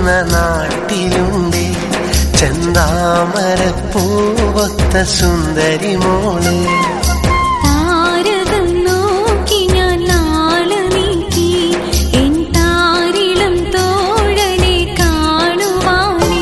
വീശുന്ന നാട്ടിലുണ്ട് ചെന്താമര പൂവൊത്ത സുന്ദരി മോള് താരകം നോക്കി ഞാൻ നാള് നീക്കി എൻ താരിളം തോഴനെ കാണുവാനേ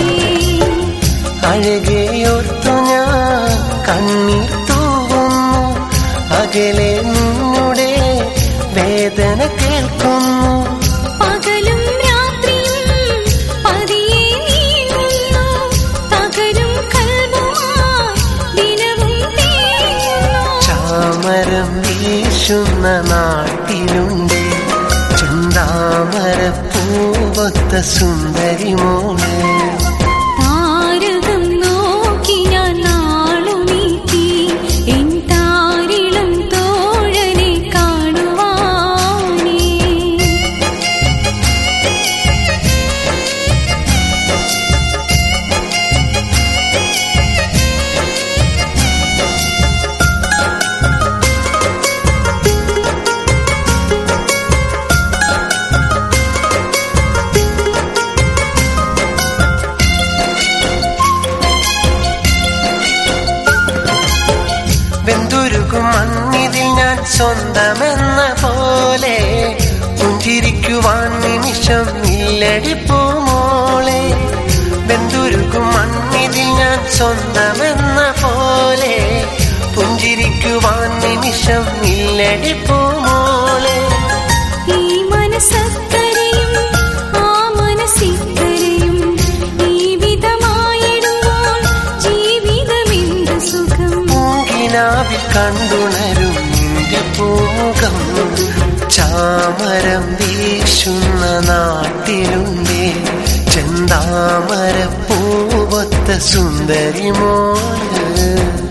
അഴകെയോർത്തു ഞാൻ കണ്ണീർ തൂവുന്നു അകലെ നിന്നുടെ വേദന കേൾക്കുന്നു പകലും രാത്രിയും പതിയെ നീങ്ങുന്നു തകരും കൽവുമായി ദിനവും തേങ്ങുന്നു ചാമരം വീശുന്ന നാട്ടിലുണ്ട് ചെന്താമര പൂവൊത്ത സുന്ദരി മോള് താരകം നോക്കി ഞാൻ നാളു നീക്കി എൻ താരിളം തോഴനെ കാണുവാനേ വെന്തുരുകും മണ്ണിതിൽ ഞാൻ സ്വന്തമെന്ന പോലെ പുഞ്ചിരിക്കുവാൻ നിമിഷം ഇല്ലടിപ്പൂമോളെ വെന്തുരുകും മണ്ണിതിൽ ഞാൻ സ്വന്തമെന്ന പോലെ പുഞ്ചിരിക്കുവാൻ നിമിഷം ഇല്ലടിപ്പൂമോളെ ഈ മനസ്സക്കരയും ആ മനസ്സിക്കരയും ഈ വിധമായിടുമ്പോൾ ജീവിതമെന്ത് സുഖം പൂങ്കിനാവിൽ കണ്ടുണരും നിന്റെ പൂമുഖം ചാമരം വീശുന്ന നാട്ടിലുണ്ടേ ചെന്താമര പൂവത്ത സുന്ദരി മോള്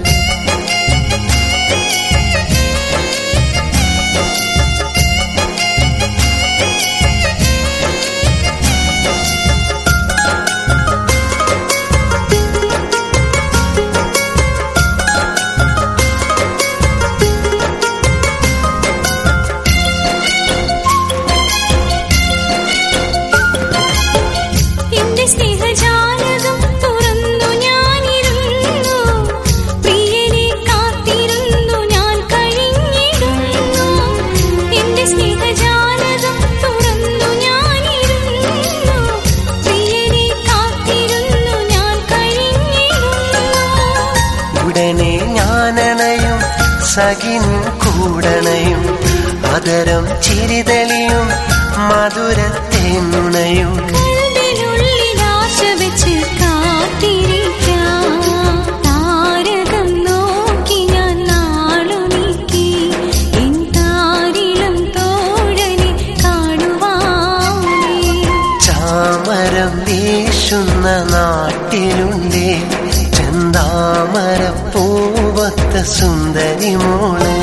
എന്റെ സ്നേഹജാലകം തുറന്നു ഞാനിരുന്നു പ്രിയനെ കാത്തിരുന്നു ഞാൻ കഴിഞ്ഞിരുന്നു എന്റെ സ്നേഹജാലകം തുറന്നു ഞാനിരുന്നു പ്രിയനെ കാത്തിരുന്നു ഞാൻ കഴിഞ്ഞിരുന്നു ഉടനെ ഞാനണയും സഖിൻ കൂടണയും അതരം ചിരിതളിയും മധുരത്തേനുണയും കൽവിനുള്ളിൽ ആശ വെച്ച് കാത്തിരിക്കാം താരകം നോക്കി ഞാൻ നാളു നീക്കി എൻ താരിളം തോഴനെ കാണുവാനേ ചാമരം വീശുന്ന നാട്ടിലുണ്ടേ ചെന്താമര പൂവത്ത സുന്ദരി മോള്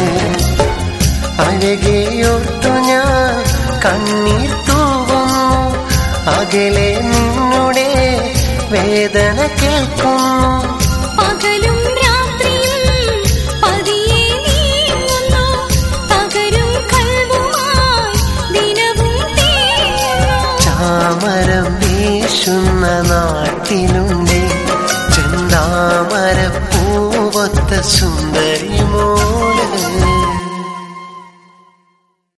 അഴകെയോർത്തു ഞാൻ കണ്ണീർ തൂവുന്നു അകലെ നിന്നുടെ വേദന കേൾക്കുന്നു പകലും രാത്രിയും പതിയെ നീങ്ങുന്നു തകരും കൽവുമായി ദിനവും തേങ്ങുന്നു ചാമരം വീശുന്ന നാട്ടിലുണ്ടേ ചെന്താമര പൂവത്ത സുന്ദരി